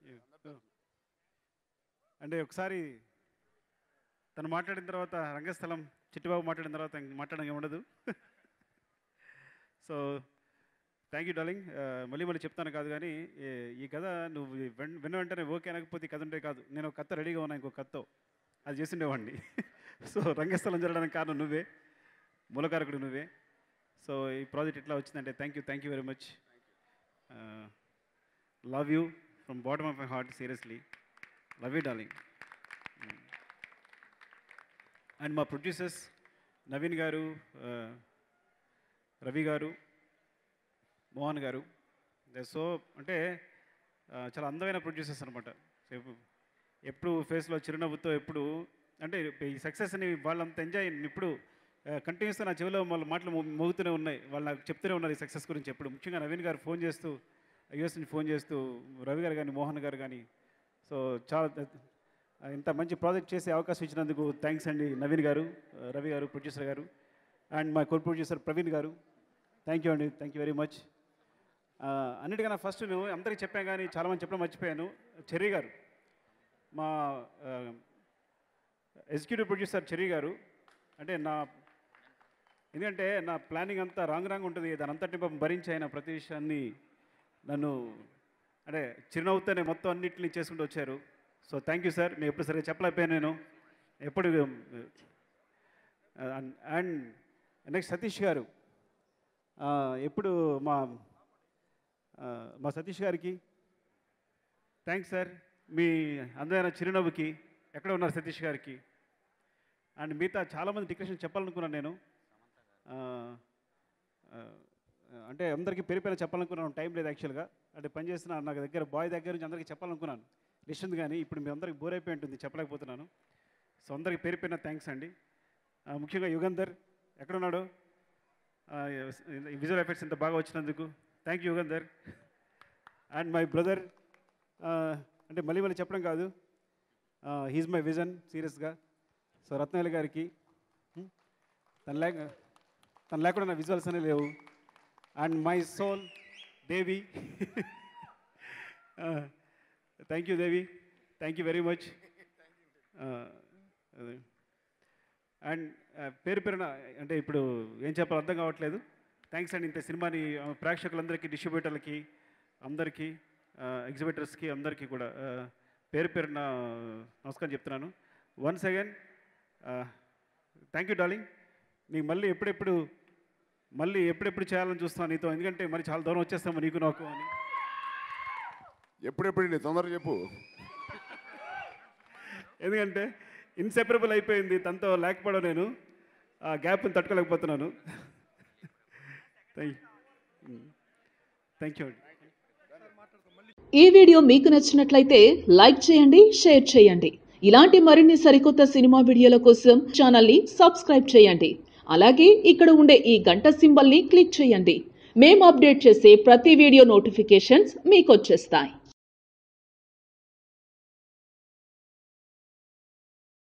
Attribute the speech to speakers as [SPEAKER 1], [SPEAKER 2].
[SPEAKER 1] అంటే ఒకసారి తను మాట్లాడిన తర్వాత రంగస్థలం చిట్టిబాబు మాట్లాడిన తర్వాత ఇంక మాట్లాడడం ఏమి ఉండదు సో థ్యాంక్ యూ డార్లింగ్ మళ్ళీ మళ్ళీ చెప్తాను కాదు కానీ ఈ- ఈ కథ నువ్వు వెన్- విన్న వెంటనే ఓకే అనకపోతే ఈ కథ ఉంటే కాదు నేను ఒక కథ రెడీగా ఉన్నా ఇంకో కథతో అది చేసిండేవాడిని సో రంగస్థలం జరగడానికి కారణం నువ్వే మూలకారకుడు నువ్వే సో ఈ ప్రాజెక్ట్ ఇట్లా వచ్చిందంటే thank you thank you very much love you from bottom of my heart seriously love you darling and మా ప్రొడ్యూసర్స్ నవీన్ గారు ఆ, రవి గారు మోహన్ గారు సో అంటే ఆ, చాలా అందమైన ప్రొడ్యూసర్స్ అనమాట ఎప్పుడు ఫేస్లో చిరునవ్వుతో ఎప్పుడు అంటే ఈ సక్సెస్ని వాళ్ళంత ఎంజాయ్ ఇప్పుడు కంటిన్యూస్గా నా చెవిలో వాళ్ళ మాటలు మో- మోగుతూనే ఉన్నాయి వాళ్ళు నాకు చెప్తూనే ఉన్నారు ఈ సక్సెస్ గురించి ఎప్పుడు ముఖ్యంగా నవీన్ గారు ఫోన్ చేస్తూ యుఎస్ నుంచి ఫోన్ చేస్తూ రవి గారు కానీ మోహన్ గారు కానీ సో చాలా ఆ, ఇంత మంచి ప్రాజెక్ట్ చేసే అవకాశం ఇచ్చినందుకు థ్యాంక్స్ అండి నవీన్ గారు ఆ, రవి గారు ప్రొడ్యూసర్ గారు అండ్ మా కో ప్రొడ్యూసర్ ప్రవీణ్ గారు థ్యాంక్ యూ అండి థ్యాంక్ యూ వెరీ మచ్ అన్నిటికన్నా ఫస్ట్ నేను అందరికీ చెప్పాను కానీ చాలామంది చెప్పడం మర్చిపోయాను చెర్రీ గారు మా ఎగ్జిక్యూటివ్ ప్రొడ్యూసర్ చెర్రీ గారు అంటే నా ఎందుకంటే నా ప్లానింగ్ అంతా రాంగ్ రాంగ్ ఉంటుంది దాని అంతటి పాపం భరించి ఆయన ప్రతి విషయాన్ని నన్ను అంటే చిరునవ్వుతోనే మొత్తం అన్నింటినీ చేసుకుంటూ వచ్చారు సో థ్యాంక్ యూ సార్ నేను ఎప్పుడు సరిగ్గా చెప్పలేకపోయాను నేను ఎప్పుడు అండ్ నెక్స్ట్ సతీష్ గారు ఆ, ఎప్పుడు మా ఆ, మా సతీష్ గారికి థ్యాంక్స్ సార్ మీ అందమైన చిరునవ్వుకి ఎక్కడ ఉన్నారు సతీష్ గారికి అండ్ మిగతా చాలామంది డిక్రేషన్ చెప్పాలనుకున్నాను నేను ఆ, ఆ, అంటే అందరికీ పేరు పేరు చెప్పాలనుకున్నాను టైం లేదు యాక్చువల్గా అంటే పనిచేస్తున్న నాకు దగ్గర బాయ్ దగ్గర నుంచి అందరికీ చెప్పాలనుకున్నాను నిశ్చింది కానీ ఇప్పుడు మీ అందరికి బోర్ అయిపోయి ఉంటుంది చెప్పలేకపోతున్నాను సో అందరికి పేరు పేరున థ్యాంక్స్ అండి ఆ, ముఖ్యంగా యుగంధర్ ఎక్కడున్నాడు విజువల్ ఎఫెక్ట్స్ ఇంత బాగా వచ్చినందుకు thank you Yugandhar and my brother అంటే మళ్ళీ మళ్ళీ చెప్పడం కాదు హీజ్ మై విజన్ సీరియస్గా సో రత్నాలి గారికి hmm, తను లేక తను లేకుండా నా విజువల్స్ అనే లేవు and my soul Devi thank you Devi thank you very much and పేరు పేరున అంటే ఇప్పుడు ఏం చెప్పాలో అర్థం కావట్లేదు థ్యాంక్స్ అండి ఇంత సినిమాని ఆ, ప్రేక్షకులందరికీ డిస్ట్రిబ్యూటర్లకి అందరికీ ఎగ్జిబిటర్స్కి అందరికీ కూడా ఆ, పేరు పేరున నమస్కారం చెప్తున్నాను once again thank you darling నీకు మళ్ళీ ఎప్పుడెప్పుడు మళ్ళీ ఎప్పుడెప్పుడు చేయాలని చూస్తున్నాను నీతో ఎందుకంటే మరి చాలా దూరం వచ్చేస్తాము నీకు నాకు అని
[SPEAKER 2] ఎప్పుడెప్పుడు నీ తొందరగా చెప్పు
[SPEAKER 1] ఎందుకంటే ఇన్సెపరబుల్ అయిపోయింది తనతో లేకపోవడం నేను ఆ గ్యాప్ని తట్టుకోలేకపోతున్నాను థ్యాంక్ యూ థ్యాంక్ యూ అండి
[SPEAKER 3] ఈ వీడియో మీకు నచ్చినట్లయితే లైక్ చేయండి షేర్ చేయండి ఇలాంటి మరిన్ని సరికొత్త సినిమా వీడియోల కోసం ఛానల్ని సబ్స్క్రైబ్ చేయండి అలాగే ఇక్కడ ఉండే ఈ గంట సింబల్ని క్లిక్ చేయండి మేము అప్డేట్ చేసే ప్రతి వీడియో నోటిఫికేషన్స్ మీకు వచ్చేస్తాయి